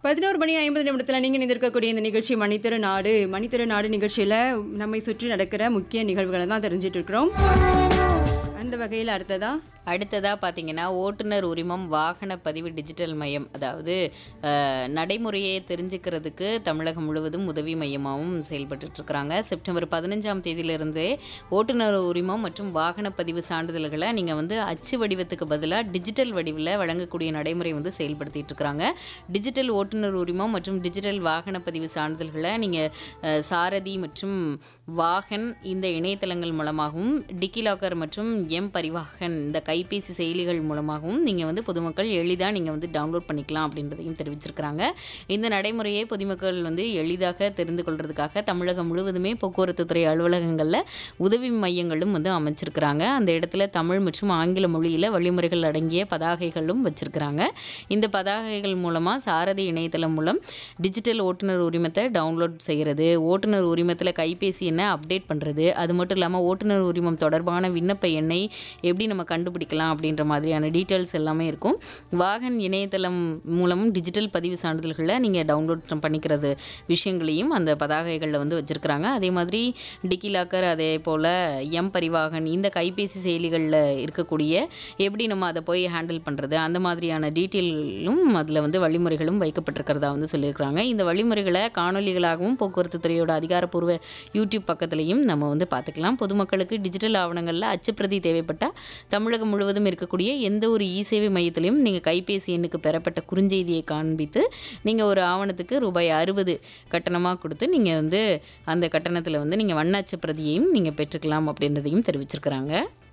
பதினோரு மணி ஐம்பது நிமிடத்தில் நீங்கள் நிந்திருக்கக்கூடிய இந்த நிகழ்ச்சி மணித்திரு நாடு மணித்திரு நாடு நிகழ்ச்சியில் நம்மை சுற்றி நடக்கிற முக்கிய நிகழ்வுகளை தான் தெரிஞ்சிட்டு இருக்கிறோம் அந்த வகையில் அடுத்ததா அடுத்ததாக பார்த்தீங்கன்னா ஓட்டுநர் உரிமம் வாகன பதிவு டிஜிட்டல் மையம் அதாவது அஹ், நடைமுறையை தெரிஞ்சுக்கிறதுக்கு தமிழகம் முழுவதும் உதவி மையமாகவும் செயல்பட்டுட்டு இருக்கிறாங்க செப்டம்பர் பதினஞ்சாம் தேதியிலிருந்தே ஓட்டுநர் உரிமம் மற்றும் வாகன பதிவு சான்றிதழ்களை நீங்கள் வந்து அச்சு வடிவத்துக்கு பதிலாக டிஜிட்டல் வடிவில் வழங்கக்கூடிய நடைமுறை வந்து செயல்படுத்திட்டு இருக்கிறாங்க டிஜிட்டல் ஓட்டுநர் உரிமம் மற்றும் டிஜிட்டல் வாகன பதிவு சான்றிதழ்களை நீங்கள் சாரதி மற்றும் வாகன் இந்த இணையதளங்கள் மூலமாகவும் டிக்கிலாக்கர் மற்றும் எம் பரிவாகன் இந்த கைபேசி செயலிகள் மூலமாகவும் நீங்கள் வந்து பொதுமக்கள் எளிதாக நீங்கள் வந்து டவுன்லோட் பண்ணிக்கலாம் அப்படின்றதையும் தெரிவிச்சிருக்கிறாங்க இந்த நடைமுறையை பொதுமக்கள் வந்து எளிதாக தெரிந்து கொள்றதுக்காக தமிழகம் முழுவதுமே போக்குவரத்து துறை அலுவலகங்களில் உதவி மையங்களும் வந்து அமைச்சிருக்கிறாங்க அந்த இடத்துல தமிழ் மற்றும் ஆங்கில மொழியில் வழிமுறைகள் அடங்கிய பதாகைகளும் வச்சிருக்கிறாங்க இந்த பதாகைகள் மூலமாக சாரதி இணையதளம் மூலம் டிஜிட்டல் ஓட்டுநர் உரிமத்தை டவுன்லோட் செய்கிறது ஓட்டுநர் உரிமத்தில் கைபேசி எண்ணை அப்டேட் பண்ணுறது அது மட்டும் இல்லாமல் ஓட்டுநர் உரிமம் தொடர்பான விண்ணப்ப எண்ணை எப்படி நம்ம கண்டுபிடிக்கலாம் அப்படின்ற மாதிரியான டீட்டெயில்ஸ் எல்லாமே இருக்கும் வாகன் இணையதளம் மூலமும் டிஜிட்டல் பதிவு சான்றிதழ்களை நீங்கள் டவுன்லோட் பண்ணிக்கிறது விஷயங்களையும் அந்த பதாகைகளில் வந்து வச்சுருக்கிறாங்க அதே மாதிரி டிக்கிலாக்கர் அதே போல் எம் பரிவாகன் இந்த கைபேசி செயலிகளில் இருக்கக்கூடிய எப்படி நம்ம அதை போய் ஹேண்டில் பண்ணுறது அந்த மாதிரியான டீட்டெயிலும் அதில் வந்து வழிமுறைகளும் வைக்கப்பட்டிருக்கிறதா வந்து சொல்லியிருக்கிறாங்க இந்த வழிமுறைகளை காணொலிகளாகவும் போக்குவரத்து துறையோட அதிகாரப்பூர்வ யூடியூப் பக்கத்துலையும் நம்ம வந்து பார்த்துக்கலாம் பொதுமக்களுக்கு டிஜிட்டல் ஆவணங்களில் அச்சுப்பிரதி தேவைப்பட்டால் தமிழகம் முழுவதும் இருக்கக்கூடிய எந்த ஒரு இ சேவை மையத்திலையும் நீங்கள் கைபேசி எண்ணுக்கு பெறப்பட்ட குறுஞ்செய்தியை காண்பித்து நீங்கள் ஒரு ஆவணத்துக்கு ரூபாய் அறுபது கட்டணமாக கொடுத்து நீங்கள் வந்து அந்த கட்டணத்தில் வந்து நீங்கள் வண்ண அச்சுப்பிரதியையும் நீங்கள் பெற்றுக்கலாம் அப்படின்றதையும் தெரிவிச்சிருக்கிறாங்க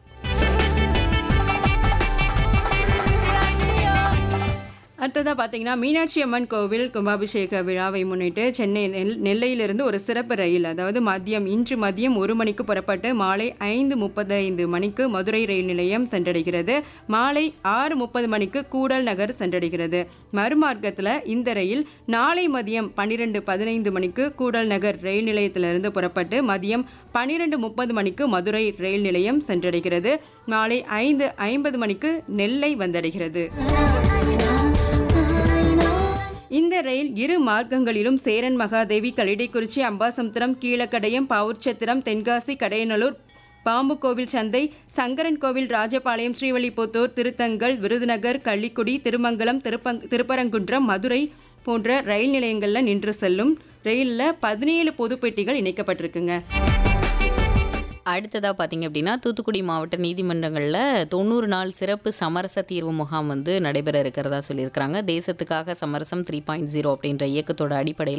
அடுத்ததாக பார்த்தீங்கன்னா மீனாட்சி அம்மன் கோவில் கும்பாபிஷேக விழாவை முன்னிட்டு சென்னை நெல் நெல்லையிலிருந்து ஒரு சிறப்பு ரயில் அதாவது மதியம் இன்று மதியம் ஒரு மணிக்கு புறப்பட்டு மாலை ஐந்து முப்பத்தைந்து மணிக்கு மதுரை ரயில் நிலையம் சென்றடைகிறது மாலை ஆறு முப்பது மணிக்கு கூடல் நகர் சென்றடைகிறது மறுமார்க்கத்தில் இந்த ரயில் நாளை மதியம் பன்னிரெண்டு பதினைந்து மணிக்கு கூடல் நகர் ரயில் நிலையத்திலிருந்து புறப்பட்டு மதியம் பன்னிரெண்டு முப்பது மணிக்கு மதுரை ரயில் நிலையம் சென்றடைகிறது மாலை ஐந்து ஐம்பது மணிக்கு நெல்லை வந்தடைகிறது இந்த ரயில் இரு மார்க்கங்களிலும் சேரன் மகாதேவி கலிடைக்குறிச்சி அம்பாசமுத்திரம் கீழக்கடையம் பாவூர்சத்திரம் தென்காசி கடையநல்லூர் பாம்புக்கோவில் சந்தை சங்கரன் கோவில் ராஜபாளையம் ஸ்ரீவல்லிபுத்தூர் திருத்தங்கல் விருதுநகர் கள்ளிக்குடி திருமங்கலம் திருப்பங் திருப்பரங்குன்றம் மதுரை போன்ற ரயில் நிலையங்களில் நின்று செல்லும் ரயிலில் பதினேழு பொது பெட்டிகள் இணைக்கப்பட்டிருக்குங்க அடுத்ததாக பார்த்தீங்க அப்படின்னா தூத்துக்குடி மாவட்ட நீதிமன்றங்களில் தொண்ணூறு நாள் சிறப்பு சமரச தீர்வு முகாம் வந்து நடைபெற இருக்கிறதா சொல்லியிருக்கிறாங்க தேசத்துக்காக சமரசம் த்ரீ பாயிண்ட் ஜீரோ அப்படின்ற இயக்கத்தோட அடிப்படையில்